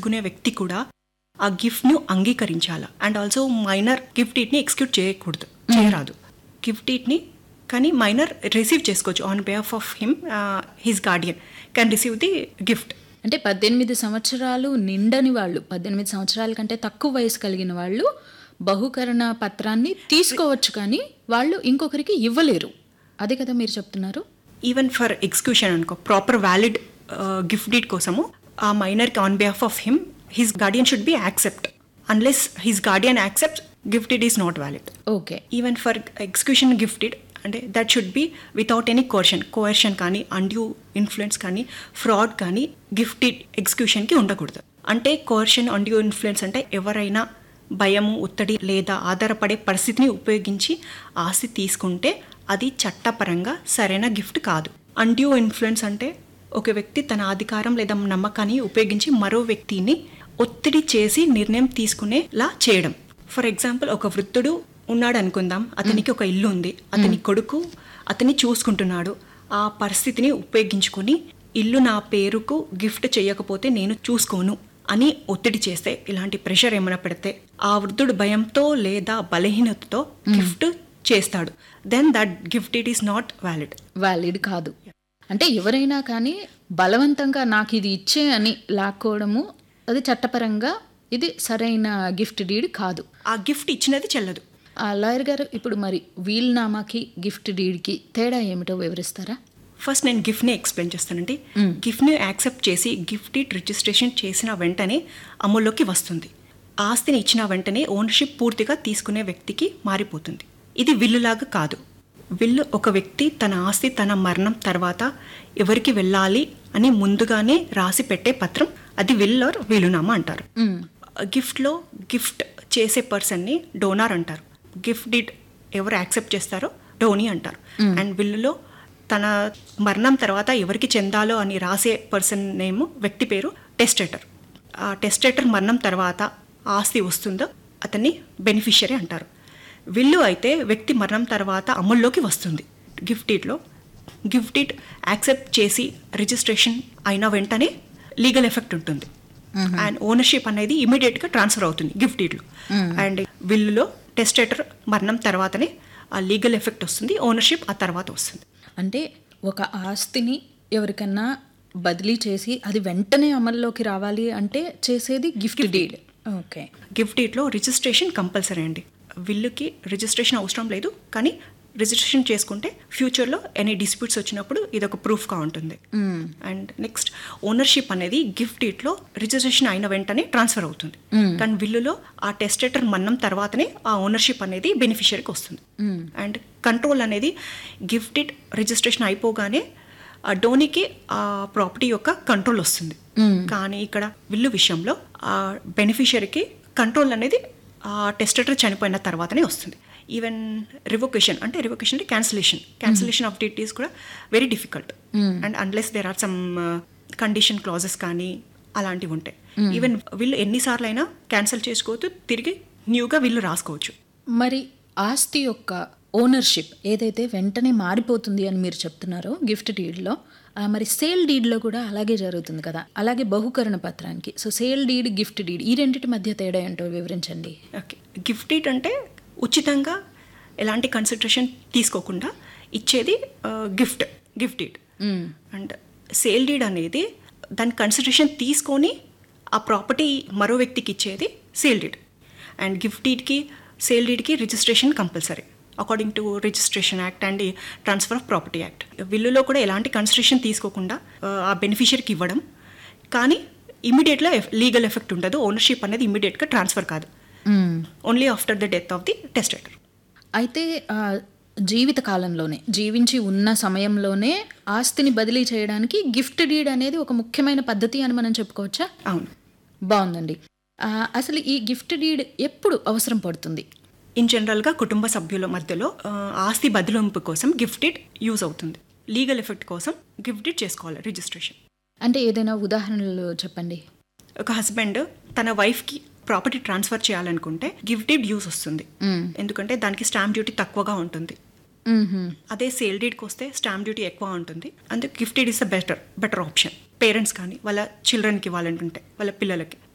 తీసుకునే వ్యక్తి కూడా ఆ గిఫ్ట్ను అంగీకరించాలి అండ్ ఆల్సో మైనర్ గిఫ్ట్ ని ఎక్స్క్యూట్ చేయకూడదు చేయరాదు గిఫ్ట్ ని కానీ మైనర్ రిసీవ్ చేసుకోవచ్చు on behalf of him his guardian can receive the gift అంటే పద్దెనిమిది సంవత్సరాలు నిండని వాళ్ళు పద్దెనిమిది సంవత్సరాల కంటే తక్కువ వయసు కలిగిన వాళ్ళు బహుకరణ పత్రాన్ని తీసుకోవచ్చు కానీ వాళ్ళు ఇంకొకరికి ఇవ్వలేరు అదే కదా మీరు చెప్తున్నారు ఈవెన్ ఫర్ ఎగ్జిక్యూషన్ అనుకో ప్రాపర్ వ్యాలిడ్ గిఫ్ట్ డీడ్ కోసము ఆ మైనర్కి on behalf of him his guardian should be accept unless his guardian accept gift deed is not valid okay even for execution gift deed అంటే that should be without any coercion coercion కానీ undue influence కానీ fraud కానీ gift deed ఎగ్జిక్యూషన్కి ఉండకూడదు అంటే coercion undue influence అంటే ఎవరైనా భయము ఒత్తిడి లేదా ఆధారపడే పరిస్థితిని ఉపయోగించి ఆస్తి తీసుకుంటే అది చట్టపరంగా సరైన గిఫ్ట్ కాదు అన్డ్యూ ఇన్ఫ్లుయెన్స్ అంటే ఒక వ్యక్తి తన అధికారం లేదా నమ్మకాన్ని ఉపయోగించి మరో వ్యక్తిని ఒత్తిడి చేసి నిర్ణయం తీసుకునేలా చేయడం ఫర్ ఎగ్జాంపుల్ ఒక వృద్ధుడు ఉన్నాడు అనుకుందాం అతనికి ఒక ఇల్లు ఉంది అతని కొడుకు అతన్ని చూసుకుంటున్నాడు ఆ పరిస్థితిని ఉపయోగించుకొని ఇల్లు నా పేరుకు గిఫ్ట్ చేయకపోతే నేను చూసుకోను అని ఒత్తిడి చేస్తే ఇలాంటి ప్రెషర్ ఏమైనా పెడితే ఆ వృద్ధుడు భయంతో లేదా బలహీనతతో గిఫ్ట్ చేస్తాడు then that gift it is not valid valid కాదు అంటే ఎవరైనా కానీ బలవంతంగా నాకు ఇది ఇచ్చే అని లాక్కోవడము అది చట్టపరంగా ఇది సరైన గిఫ్ట్ డీడ్ కాదు ఆ గిఫ్ట్ ఇచ్చినది చెల్లదు ఆ లాయర్ గారు ఇప్పుడు మరి వీల్నామాకి గిఫ్ట్ డీడ్కి తేడా ఏమిటో వివరిస్తారా ఫస్ట్ నేను గిఫ్ట్ని ఎక్స్ప్లెయిన్ చేస్తానండి గిఫ్ట్ని యాక్సెప్ట్ చేసి గిఫ్ట్ ఇట్ రిజిస్ట్రేషన్ చేసిన వెంటనే అమల్లోకి వస్తుంది ఆస్తిని ఇచ్చిన వెంటనే ఓనర్షిప్ పూర్తిగా తీసుకునే వ్యక్తికి మారిపోతుంది ఇది విల్లులాగా కాదు విల్లు ఒక వ్యక్తి తన ఆస్తి తన మరణం తర్వాత ఎవరికి వెళ్ళాలి అని ముందుగానే రాసి పెట్టే పత్రం అది విల్ ఆర్ వీలునామా అంటారు గిఫ్ట్లో గిఫ్ట్ చేసే పర్సన్ని డోనార్ అంటారు గిఫ్ట్ డిడ్ ఎవరు యాక్సెప్ట్ చేస్తారో డోనీ అంటారు అండ్ విల్లులో తన మరణం తర్వాత ఎవరికి చెందాలో అని రాసే పర్సన్ నేమ్ వ్యక్తి పేరు టెస్టేటర్ ఆ టెస్టేటర్ మరణం తర్వాత ఆస్తి వస్తుందో అతన్ని బెనిఫిషియరీ అంటారు విల్లు అయితే వ్యక్తి మరణం తర్వాత అమల్లోకి వస్తుంది గిఫ్ట్ డీడ్లో గిఫ్ట్ డీడ్ యాక్సెప్ట్ చేసి రిజిస్ట్రేషన్ అయిన వెంటనే లీగల్ ఎఫెక్ట్ ఉంటుంది అండ్ ఓనర్షిప్ అనేది ఇమీడియట్గా ట్రాన్స్ఫర్ అవుతుంది గిఫ్ట్ డీడ్లో అండ్ విల్లులో టెస్టేటర్ మరణం తర్వాతనే ఆ లీగల్ ఎఫెక్ట్ వస్తుంది ఓనర్షిప్ ఆ తర్వాత వస్తుంది అంటే ఒక ఆస్తిని ఎవరికన్నా బదిలీ చేసి అది వెంటనే అమల్లోకి రావాలి అంటే చేసేది గిఫ్ట్ డీడ్ ఓకే గిఫ్ట్ డీడ్లో రిజిస్ట్రేషన్ కంపల్సరీ అండి విల్లుకి రిజిస్ట్రేషన్ అవసరం లేదు కానీ రిజిస్ట్రేషన్ చేసుకుంటే ఫ్యూచర్లో ఎనీ డిస్ప్యూట్స్ వచ్చినప్పుడు ఇది ఒక ప్రూఫ్గా ఉంటుంది అండ్ నెక్స్ట్ ఓనర్షిప్ అనేది గిఫ్ట్ డీట్లో రిజిస్ట్రేషన్ అయిన వెంటనే ట్రాన్స్ఫర్ అవుతుంది కానీ విల్లులో ఆ టెస్టేటర్ మన్నం తర్వాతనే ఆ ఓనర్షిప్ అనేది బెనిఫిషియరీకి వస్తుంది అండ్ కంట్రోల్ అనేది గిఫ్ట్ డీడ్ రిజిస్ట్రేషన్ అయిపోగానే ఆ డోనికి ఆ ప్రాపర్టీ యొక్క కంట్రోల్ వస్తుంది కానీ ఇక్కడ విల్లు విషయంలో ఆ బెనిఫిషియరీకి కంట్రోల్ అనేది ఆ టెస్టేటర్ చనిపోయిన తర్వాతనే వస్తుంది ఈవెన్ రివొకేషన్ అంటే రివొకేషన్ అంటే cancellation cancellation of deed is కూడా very difficult and unless there are some condition clauses కానీ అలాంటివి ఉంటాయి ఈవెన్ వీళ్ళు ఎన్నిసార్లు అయినా క్యాన్సిల్ చేసుకోవచ్చు తిరిగి న్యూగా వీళ్ళు రాసుకోవచ్చు మరి ఆస్తి యొక్క ఓనర్షిప్ ఏదైతే వెంటనే మారిపోతుంది అని మీరు చెప్తున్నారో గిఫ్ట్ డీడ్లో ఆ, మరి సేల్ డీడ్లో కూడా అలాగే జరుగుతుంది కదా అలాగే బహుకరణ పత్రానికి so sale deed gift deed ఈ రెండింటి మధ్య తేడా ఏంటో వివరించండి ఓకే గిఫ్ట్ డీడ్ అంటే ఉచితంగా ఎలాంటి కన్సిడరేషన్ తీసుకోకుండా ఇచ్చేది gift gift deed and sale deed అనేది దాని కన్సిడరేషన్ తీసుకొని ఆ ప్రాపర్టీ మరో వ్యక్తికి ఇచ్చేది సేల్ డీడ్ అండ్ గిఫ్ట్ డీడ్కి సేల్ డీడ్కి registration compulsory according to registration act and transfer of property act విల్లులో కూడా ఎలాంటి కన్సిడరేషన్ తీసుకోకుండా ఆ, ఆ బెనిఫిషియర్కి ఇవ్వడం కానీ ఇమీడియట్గా లీగల్ ఎఫెక్ట్ ఉండదు ఓనర్షిప్ అనేది ఇమీడియట్గా ట్రాన్స్ఫర్ కాదు only after the death of the testator అయితే ఆ, జీవిత కాలంలోనే జీవించి ఉన్న సమయంలోనే ఆస్తిని బదిలీ చేయడానికి గిఫ్ట్ డీడ్ అనేది ఒక ముఖ్యమైన పద్ధతి అని మనం చెప్పుకోవచ్చా అవును బాగుందండి ఆ, అసలు ఈ గిఫ్ట్ డీడ్ ఎప్పుడు అవసరం పడుతుంది ఇన్ జనరల్గా కుటుంబ సభ్యుల మధ్యలో ఆ, ఆస్తి బదిలింపు కోసం గిఫ్టెడ్ యూజ్ అవుతుంది లీగల్ ఎఫెక్ట్ కోసం గిఫ్టెడ్ చేసుకోవాలి రిజిస్ట్రేషన్ అంటే ఏదైనా ఉదాహరణలు చెప్పండి ఒక హస్బెండ్ తన వైఫ్కి ప్రాపర్టీ ట్రాన్స్ఫర్ చేయాలనుకుంటే గిఫ్టెడ్ యూజ్ వస్తుంది ఎందుకంటే దానికి స్టాంప్ డ్యూటీ తక్కువగా ఉంటుంది మ్మ్హ్మ్. అదే సేల్ డీడ్కి వస్తే స్టాంప్ డ్యూటీ ఎక్కువ ఉంటుంది అందుకే gift deed is the better better option parents కానీ వాళ్ళ చిల్డ్రన్కి ఇవ్వాలనుకుంటే వాళ్ళ పిల్లలకి